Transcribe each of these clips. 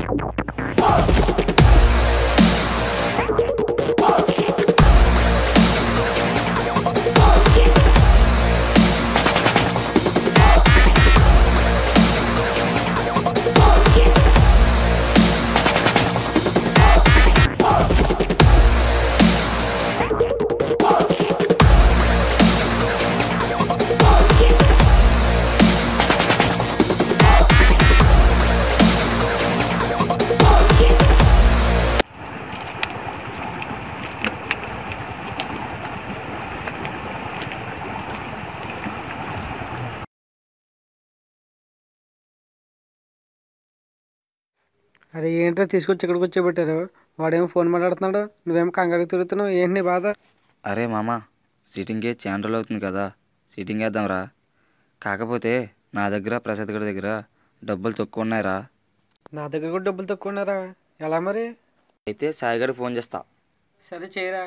అరే ఏంట్రా తీసుకొచ్చి ఇక్కడికి వచ్చేబెట్టారు వాడేమో ఫోన్ మాట్లాడుతున్నాడు నువ్వేమో కంగారు తిరుగుతున్నావు ఏంటి నీ బాధ అరే మామ సీటింగ్కి చాలా రోజులు అవుతుంది కదా సీటింగ్ వేద్దాంరా కాకపోతే నా దగ్గర ప్రసాద్ గారి దగ్గర డబ్బులు తక్కువ ఉన్నాయిరా నా దగ్గర కూడా డబ్బులు తక్కువ ఉన్నారా ఎలా మరి అయితే సాయి గారికి ఫోన్ చేస్తా సరే చేయరా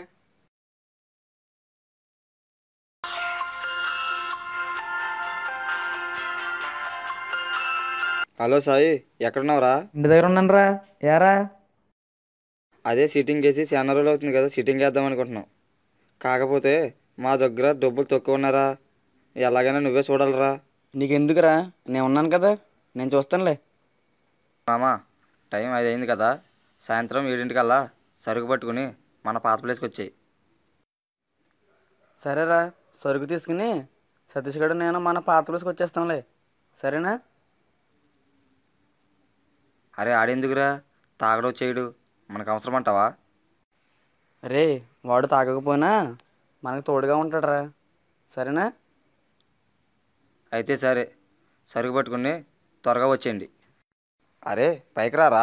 హలో సాయి ఎక్కడున్నావురా ఇంటి దగ్గర ఉన్నానురా ఏరా అదే సీటింగ్ వేసి చాలా రోజులు అవుతుంది కదా సీటింగ్ వేద్దాం అనుకుంటున్నాం కాకపోతే మా దగ్గర డబ్బులు తక్కువ ఉన్నారా ఎలాగైనా నువ్వే చూడాలిరా నీకెందుకురా నేను ఉన్నాను కదా నేను చూస్తానులే మామా టైం ఐదు అయింది కదా సాయంత్రం ఏడింటికల్లా సరుకు పట్టుకుని మన పాత ప్లేస్కి వచ్చాయి సరేరా సరుకు తీసుకుని సతీష్ గడు నేను మన పాత ప్లేస్కి వచ్చేస్తాంలే సరేనా అరే ఆడెందుకురా తాగడం చేయడు మనకు అవసరం అంటావా రే వాడు తాగకపోయినా మనకు తోడుగా ఉంటాడురా సరేనా అయితే సరే సరుకు పట్టుకుని త్వరగా వచ్చేయండి అరే పైకి రారా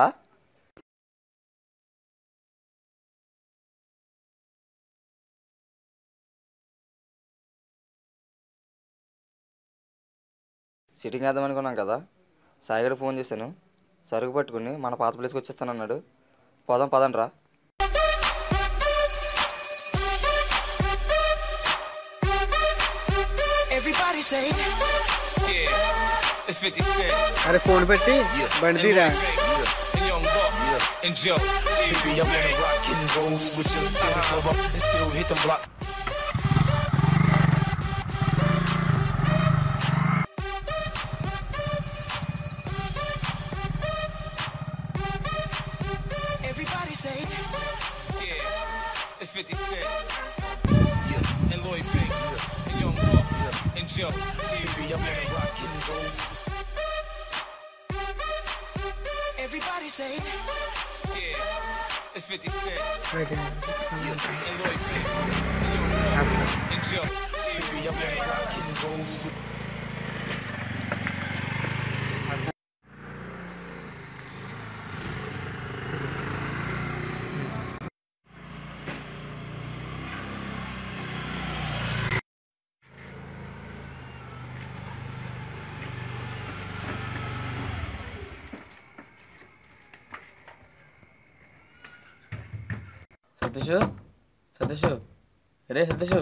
సిట్టింగ్ వేద్దాం అనుకున్నాం కదా సాయిగడ ఫోన్ చేశాను సరుకు పట్టుకుని మన పాత ప్లేస్కి వచ్చేస్తానన్నాడు పోదాం పదండి రా Everybody say, yeah, it's 50 Cent. అరే ఫోన్ పెట్టి బండి తీరా And Young Buck. And Joe. Baby, I wanna rock and roll with your ten club up and still hit the block. Everybody say, yeah, it's 50 Cent. Yeah, and Lloyd Banks. And Young Buck. And Joe. Baby, I wanna rock and roll. Everybody say, yeah, it's 50 Cent. And Lloyd Banks. And Young Buck. And Joe. Baby, I wanna rock and roll. Satish Satish రే సతీష్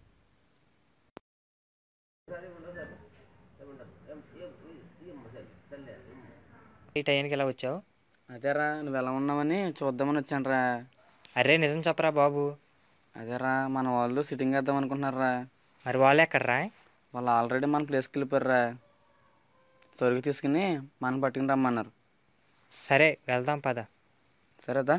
ఈ టైంకి ఎలా వచ్చావు అదేరా నువ్వు ఎలా ఉన్నావని చూద్దామని వచ్చానురా అరే నిజం చెప్పరా బాబు అదేరా మన వాళ్ళు సిట్టింగ్ వేద్దాం అనుకుంటున్నారా మరి వాళ్ళు ఎక్కడరా వాళ్ళు ఆల్రెడీ మన ప్లేస్కి వెళ్ళిపోయారా సరుకు తీసుకుని మనం పట్టుకుని రమ్మన్నారు సరే వెళ్దాం పద సరేదా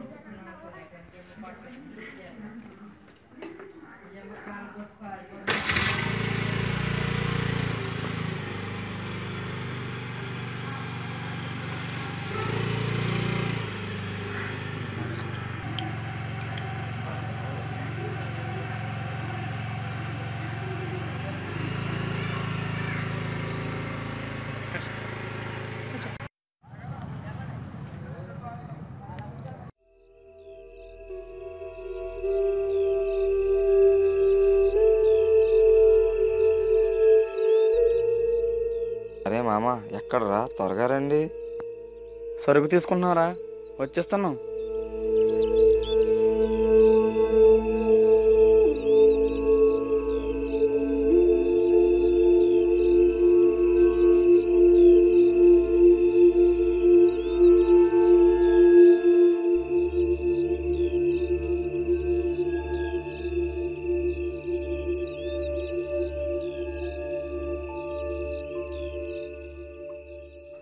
అరే మామ ఎక్కడరా త్వరగా రండి సరుకు తీసుకుంటున్నారా వచ్చేస్తాను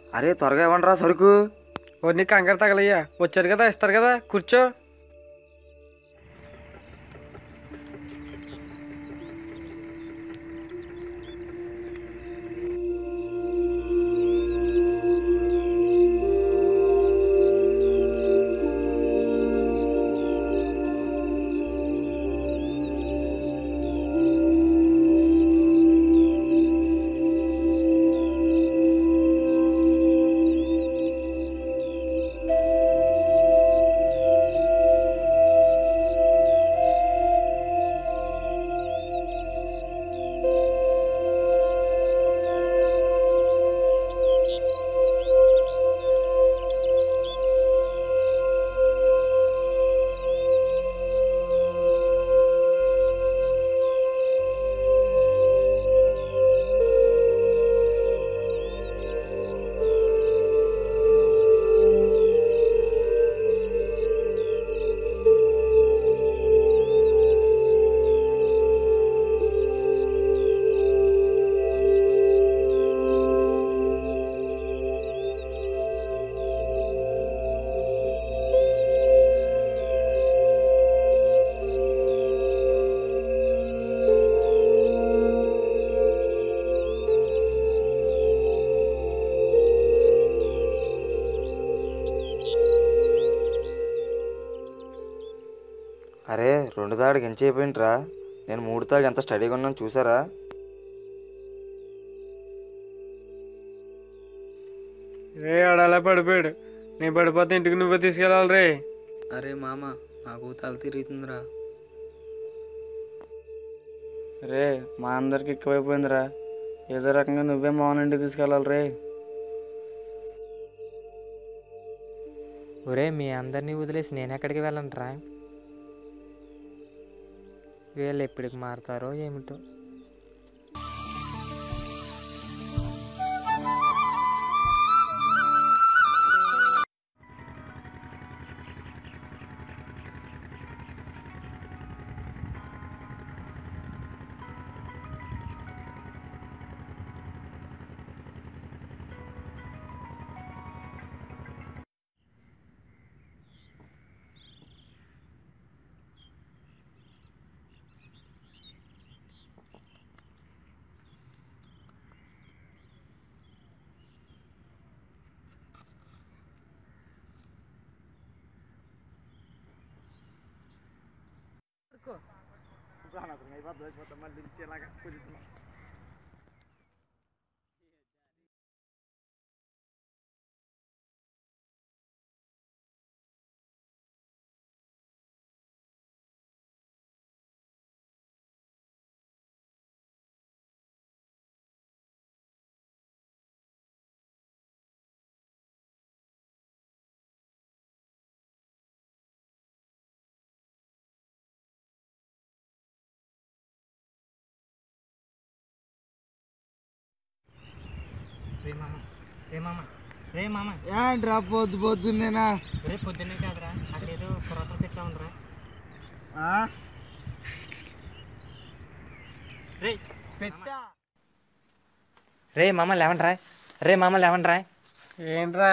అరే త్వరగా ఇవ్వండిరా సరుకు ఓ నీ కంగారు తగలయ్యా వచ్చారు కదా ఇస్తారు కదా కూర్చో అరే రెండు తాడికి ఎంచి అయిపోయింట్రా నేను మూడు తాగి ఎంత స్టడీగా ఉన్నాను చూసారా రే ఆడలా పడిపోయాడు నేను పడిపోతే ఇంటికి నువ్వే తీసుకెళ్ళాలి రే అరే మామ నాకు తల తిరుగుతుందిరా రే మా అందరికి ఎక్కువైపోయిందిరా ఏదో రకంగా నువ్వే మౌన్ ఇంటికి తీసుకెళ్ళాలి రే ఒరే మీ అందరినీ వదిలేసి నేను ఎక్కడికి వెళ్ళండిరా వీళ్ళు ఎప్పటికి మారుతారో ఏమిటో రే మామ రే మామ రే మామ ఏంట్రా పొద్దు పొద్దున్నేనా రే పొద్దున్నే కాదురా అక్కడ ఏదో పురాతన చెట్లా ఉండరా రే పెట్టా రే మామ లేవండ్రా రే మామ లేవండ్రా ఏంట్రా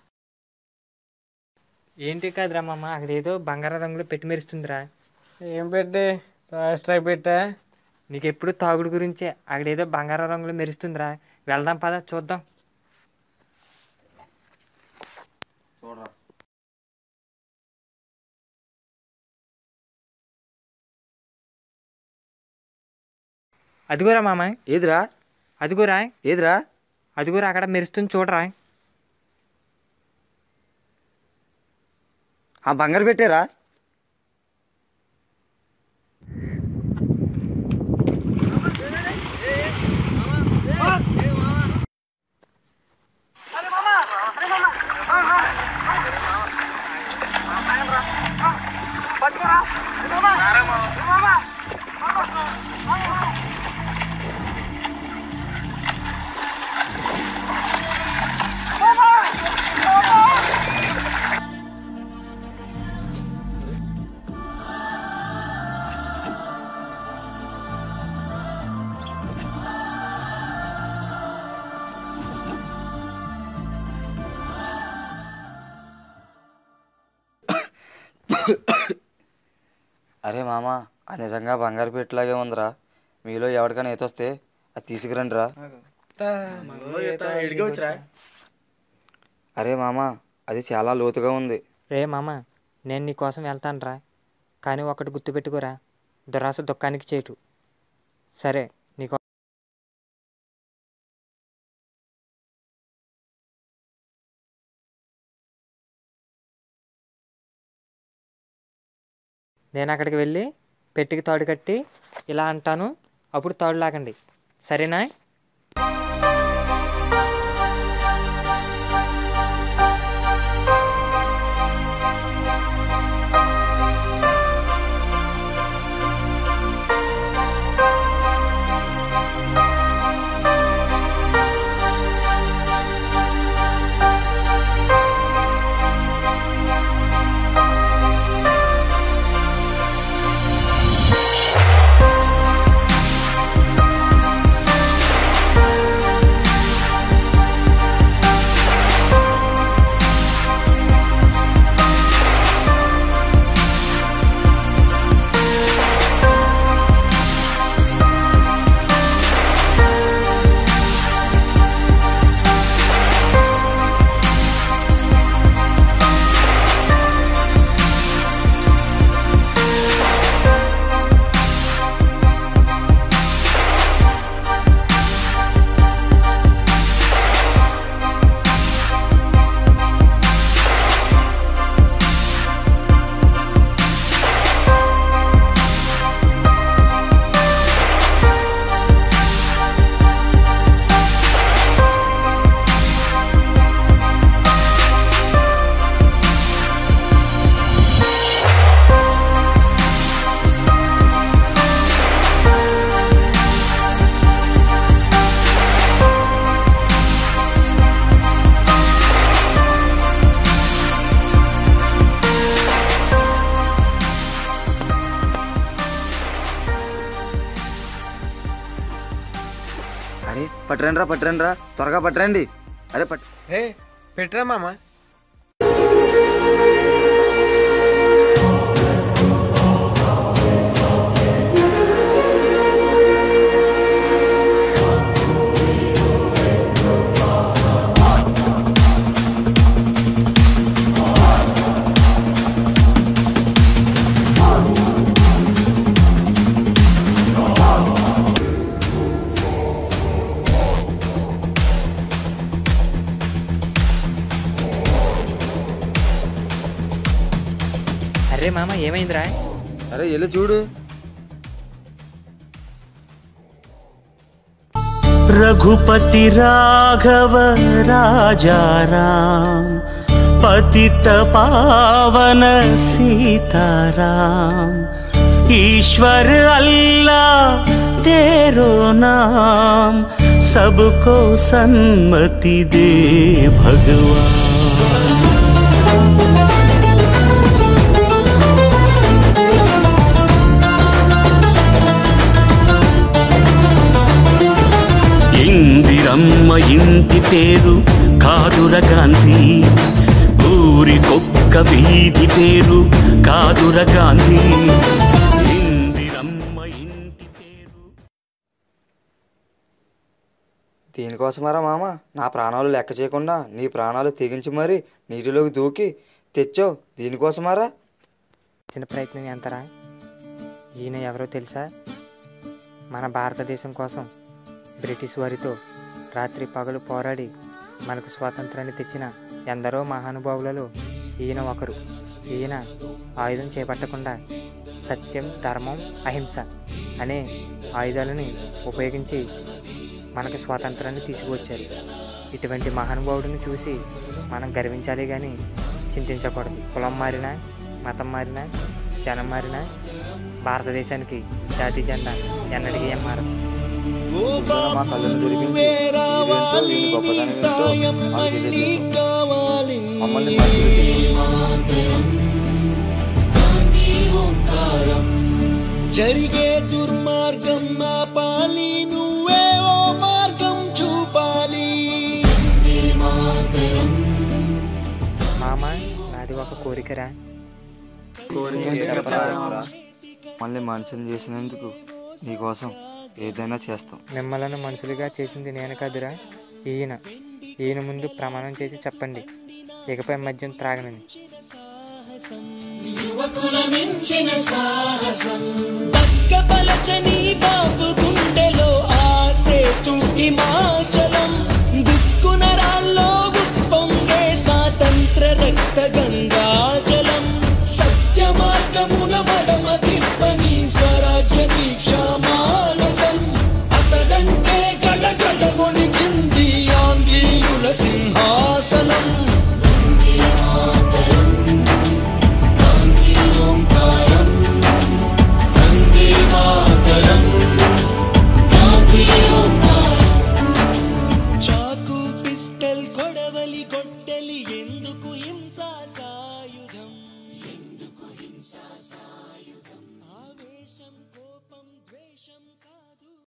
ఏంటి కాదురా మామ అక్కడ ఏదో బంగారం రంగులో పెట్టి మెరుస్తుందిరా ఏం పెట్టి రాష్ట్రాకి పెట్టా నీకు ఎప్పుడు తాగుడు గురించే అక్కడ ఏదో బంగారం రంగులో మెరుస్తుందిరా వెళ్దాం పద చూద్దాం చూడరా అదిగోరా మామ ఏదిరా అదిగోరా ఏదిరా అదిగోరా అక్కడ మెరుస్తుంది చూడరా ఆ బంగారు పెట్టారా అరే మామ అది నిజంగా బంగారు పెట్టలాగే ఉందిరా మీలో ఎవరికైనా ఈత వస్తే అది తీసుకురండి రా అరే మామ అది చాలా లోతుగా ఉంది రే మామ నేను నీ కోసం వెళ్తానురా కానీ ఒకటి గుర్తుపెట్టుకోరా దురాశ దుఃఖానికి చేటు సరే నీకు నేను అక్కడికి వెళ్ళి పెట్టికి తాడు కట్టి ఇలా అంటాను అప్పుడు తాడు లాగండి సరేనా అరే పట్టరండి రా పట్టరండి రా త్వరగా పట్టరండి అరే పట్ రే పెట్టరా మామ అరే మామ ఏమైందిరా అరే వెళ్ళి చూడు रघुपति राघव राजा राम पतित पावन सीताराम ईश्वर अल्लाह तेरो नाम सबको सन्मति दे भगवान ఇందిరమ్మ ఇంటి పేరు కాదుర గాంధీ ఊరికొక్క వీధి పేరు కాదుర గాంధీ ఇందిరమ్మ ఇంటి పేరు దీనికోసమారా మామ నా ప్రాణాలు లెక్క చేయకుండా నీ ప్రాణాలు తెగించి మరీ నీటిలోకి దూకి తెచ్చావు దీనికోసమారా చిన్న ప్రయత్నం ఎంతరా ఈయన ఎవరో తెలుసా మన భారతదేశం కోసం బ్రిటిష్ వారితో రాత్రి పగలు పోరాడి మనకు స్వాతంత్రాన్ని తెచ్చిన ఎందరో మహానుభావులలో ఈయన ఒకరు ఈయన ఆయుధం చేపట్టకుండా సత్యం ధర్మం అహింస అనే ఆయుధాలని ఉపయోగించి మనకు స్వాతంత్రాన్ని తీసుకువచ్చారు ఇటువంటి మహానుభావుడిని చూసి మనం గర్వించాలి కానీ చింతించకూడదు కులం మారినా మతం మారినా జనం మారినా భారతదేశానికి జాతీయ జెండా ఎన్నటికీ ఏం మారదు ఇందులో మా కళ్ళను తెరిపించి ఇదేంటో దీని గొప్పతనం ఏంటో మాకు తెలియజేశావు మమ్మల్ని పరిశీలించు. జరిగే దుర్మార్గం ఆపాలి నువ్వే ఓ మార్గం చూపాలి మామ నాది ఒక కోరికరా మళ్ళీ మనుషులు చేసినందుకు నీకోసం ఏదైనా చేస్తాం మిమ్మల్ని మనుషులుగా చేసింది నేను కాదురా ఈయన ఈయన ముందు ప్రమాణం చేసి చెప్పండి ఇకపై మద్యం త్రాగనని యువకుల మించిన సాహసం పక్కపలచని బాబు గుండెలో ఆసేతు హిమాచలం దుక్కునరాల్లో ఉప్పొంగే స్వాతంత్ర రక్త గంగ